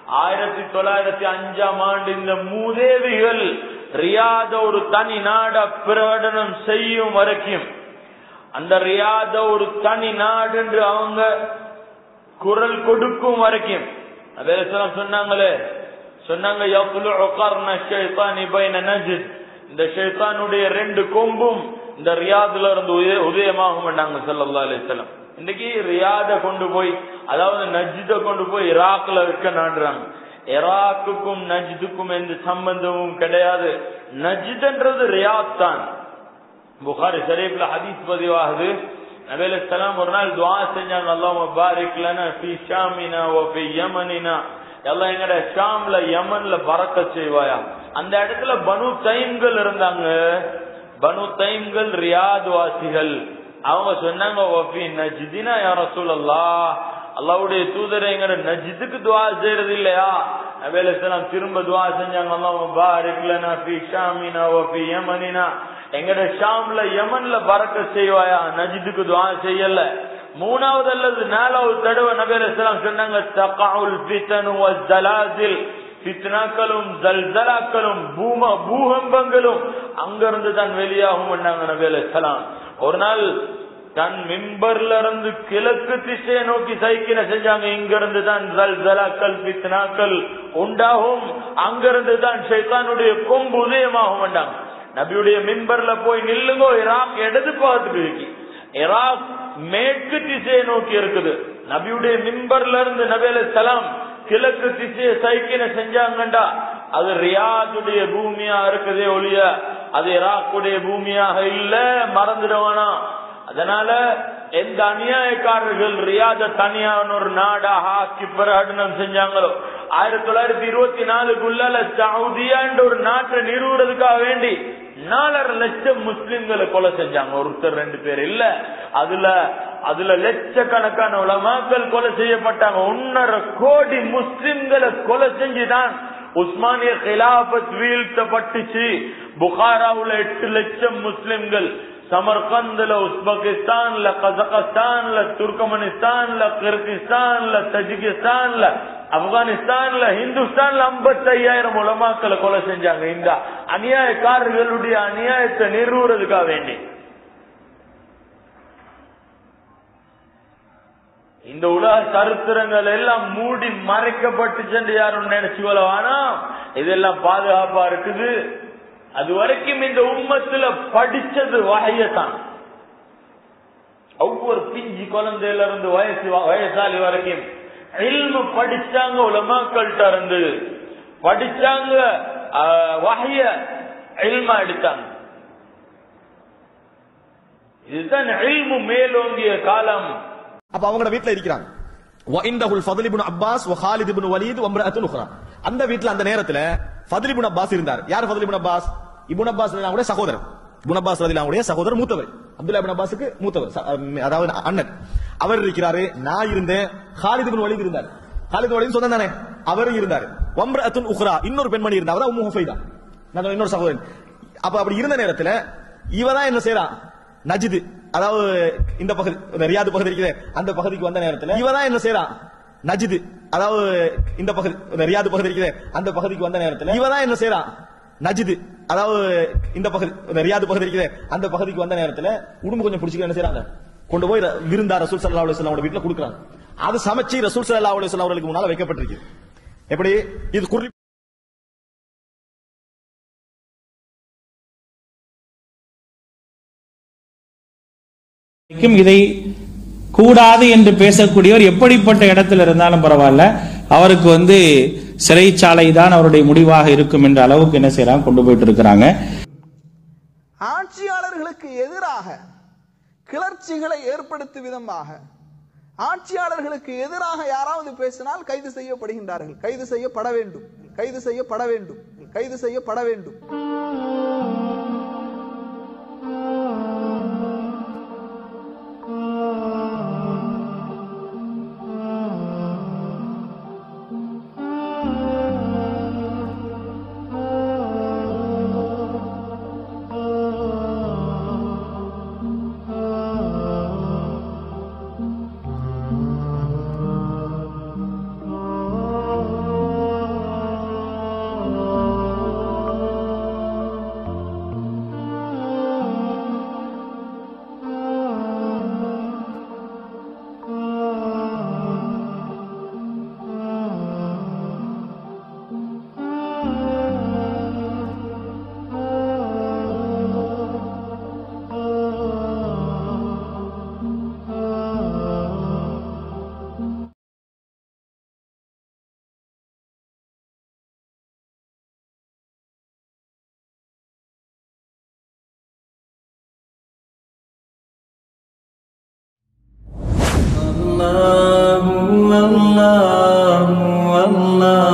ஆயிரத்தி தொள்ளாயிரத்தி அஞ்சாம் ஆண்டு இந்த மூதேவிகள் ரியாத ஒரு தனி நாட பிரகடனம் செய்யும் வரைக்கும் அந்த ரியாத ஒரு தனி நாடு என்று அவங்க குரல் கொடுக்கும் வரைக்கும் அபேலாம் சொன்னாங்களே சொன்னாங்க யக்லுஉ கர்ன ஷைத்தானி பைன நஜ்த் இந்த ஷைத்தானுடைய ரெண்டு கொம்பும் இந்த ரியாதுல இருந்து உதய- உதயமாகும் நாங்க ஸல்லல்லாஹு அலைஹி வஸல்லம் இன்னைக்கு ரியாத கொண்டு போய் அதாவது நஜ்த கொண்டு போய் ஈராக்ல இருக்க நாடுறாங்க ஈராக்குக்கும் நஜ்துக்கும் எந்த சம்பந்தமும் கிடையாது நஜ்துன்றது ரியாத் தான் புகாரி ஷரீஃப்ல ஹதீஸ் பதிவாகுது நபி அலைஹிஸ்ஸலாம் ஒரு நாள் துஆ செஞ்சாங்க அல்லாஹ் பாரிக் லனா ஃபீ ஷாமினா வ ஃபீ யமனினா எல்லாம் எங்கட ஷாம்ல யமன்ல பறக்கத் செய்வாயா அந்த இடத்துல பனு தைம்கள் இருந்தாங்க பனு தைம்கள் ரியாத் வாசிகள் அவங்க சொன்னாங்க வ ஃபீ நஜ்தினா யா ரசூலல்லாஹ் அல்லாஹ்வுடைய தூதரை எங்கட நஜ்துக்கு துஆ செய்யறது இல்லையா நபி அலைஹிஸ்ஸலாம் திரும்ப துஆ செஞ்சாங்க அல்லாஹ் பாரிக் லனா ஃபீ ஷாமினா வ ஃபீ யமனினா எங்கட ஷாம்ல யமன்ல பறக்க செய்வாயா நஜிதுக்கு துவா செய்யல மூணாவது அல்லது நாலாவது தடவை நபர் இஸ்லாம் சொன்னாங்க தகாவுல் ஃபித்தனு வஸ்ஸலாசில் ஃபித்னாக்களும் ஜல்சலாக்களும் பூம பூகம்பங்களும் அங்கிருந்து தான் வெளியாகும் பண்ணாங்க நபி அலைஹிஸ்ஸலாம் ஒரு நாள் தன் மிம்பர்ல இருந்து கிழக்கு திசையை நோக்கி சைக்கின செஞ்சாங்க இங்க இருந்து தான் ஜல்சலாக்கள் ஃபித்னாக்கள் உண்டாகும் அங்கிருந்து தான் ஷைத்தானுடைய கொம்பு உதயமாகும் பண்ணாங்க நபியுடைய மிம்பர்ல போய் நில்லுங்கோ ஈராக் இடது பக்கத்துக்கு இருக்கு ஈராக் மேற்கு திசையை நோக்கி இருக்குது நபியுடைய மிம்பர்ல இருந்து நபி சலாம் கிழக்கு திசையை சைக்கின செஞ்சாங்கண்டா அது ரியாதுடைய பூமியா இருக்குதே ஒழிய அது ஈராக்குடைய பூமியாக இல்ல மறந்துடுவானா அதனால எந்த அநியாயக்காரர்கள் ரியாத தனியான ஒரு நாடாக ஆக்கி பிரகடனம் செஞ்சாங்களோ ஆயிரத்தி தொள்ளாயிரத்தி இருபத்தி நாலுக்குள்ள சவுதியான்ற ஒரு நாட்டை நிறுவுறதுக்காக வேண்டி நாலரை லட்சம் முஸ்லிம்களை கொலை செஞ்சாங்க ஒருத்தர் ரெண்டு பேர் இல்ல அதுல அதுல லட்சக்கணக்கான உலமாக்கள் கொலை செய்யப்பட்டாங்க ஒன்னரை கோடி முஸ்லிம்களை கொலை செஞ்சுதான் உஸ்மானிய கிலாபத் வீழ்த்தப்பட்டுச்சு புகாராவுல எட்டு லட்சம் முஸ்லிம்கள் சமர்கந்த்ல உஸ்பெகிஸ்தான்ல கசகஸ்தான்ல துர்கமனிஸ்தான்ல கிர்கிஸ்தான்ல தஜிகிஸ்தான்ல ஆப்கானிஸ்தான்ல ஹிந்துஸ்தான்ல ஐம்பத்தி ஐயாயிரம் உலமாக்களை கொலை செஞ்சாங்க இந்த அநியாயக்காரர்களுடைய அநியாயத்தை நிறுவுறதுக்காக வேண்டி இந்த உலக சரித்திரங்கள் எல்லாம் மூடி மறைக்கப்பட்டு சென்று யாரும் நினைச்சு கொள்ளவானா இதெல்லாம் பாதுகாப்பா இருக்குது அது வரைக்கும் இந்த உம்மத்துல படிச்சது வகையத்தான் ஒவ்வொரு பிஞ்சு குழந்தையில இருந்து வயசு வயசாலி வரைக்கும் இல்மு படிச்சாங்க உலமாக்கள்கிட்ட இருந்து படிச்சாங்க வகைய இல்மா எடுத்தாங்க இதுதான் இல்மு மேலோங்கிய காலம் அப்ப அவங்களோட வீட்ல இருக்கிறாங்க வஇந்தஹுல் ஃபத்ல் இப்னு அப்பாஸ் வ ஹாலித் இப்னு வலீத் வ இம்ரஅத்துன் உக்ரா அந்த வீட்ல அந்த நேரத்துல ஃபத்ல் இப்னு அப்பாஸ் இருந்தார் யார் ஃபத்ல் இப்னு அப்பாஸ் இப்னு அப்பாஸ் ரலியல்லாஹு சகோதரர் இப்னு அப்பாஸ் ரலியல்லாஹு சகோதரர் மூத்தவர் அப்துல்லா இப்னு அப்பாஸுக்கு மூத்தவர் ச- அஹ் அதாவது அண்ணன் அவர் இருக்கிறாரு நான் இருந்தேன் ஹாலித் இப்னு வலீத் இருந்தார் ஹாலித் வலீத் சொந்தம் தானே அவரும் இருந்தார் வம்ரஅத்துன் உக்ரா இன்னொரு பெண்மணி இருந்தா அவதான் உம்மு ஹுஃபைதா நான் இன்னொரு சகோதரன் அப்ப அப்படி இருந்த நேரத்துல இவதான் என்ன செய்யறான் நஜிது அதாவது இந்த பகுதி இந்த ரியாது பகுதி இருக்குது அந்த பகுதிக்கு வந்த நேரத்துல இவதான் என்ன செய்யறான் நஜிது அதாவது இந்த பகுதி இந்த ரியாது பகுதி இருக்குது அந்த பகுதிக்கு வந்த நேரத்துல இவதான் என்ன செய்யறான் நஜிது அதாவது இந்த பகுதி இந்த ரியாது பகுதி இருக்குது அந்த பகுதிக்கு வந்த நேரத்துல உடம்பு கொஞ்சம் பிடிச்சிக்க என்ன செய்யறாங்க கொண்டு போய் ர- விருந்தா ரசூல் சல்லா அலுவலம் அவரோட வீட்டுல கொடுக்குறாங்க அது சமைச்சு ரசூல் சல்லா அலுவலம் அவர்களுக்கு முன்னால வைக்கப்பட்டிருக்கு எப்படி இது குறி வரைக்கும் இதை கூடாது என்று பேசக்கூடியவர் எப்படிப்பட்ட இடத்துல இருந்தாலும் பரவாயில்ல அவருக்கு வந்து சிறைச்சாலை தான் அவருடைய முடிவாக இருக்கும் என்ற அளவுக்கு என்ன செய்யறாங்க கொண்டு போயிட்டு இருக்கிறாங்க ஆட்சியாளர்களுக்கு எதிராக கிளர்ச்சிகளை ஏற்படுத்தும் விதமாக ஆட்சியாளர்களுக்கு எதிராக யாராவது பேசினால் கைது செய்யப்படுகின்றார்கள் கைது செய்யப்பட வேண்டும் கைது செய்யப்பட வேண்டும் கைது செய்யப்பட வேண்டும் الله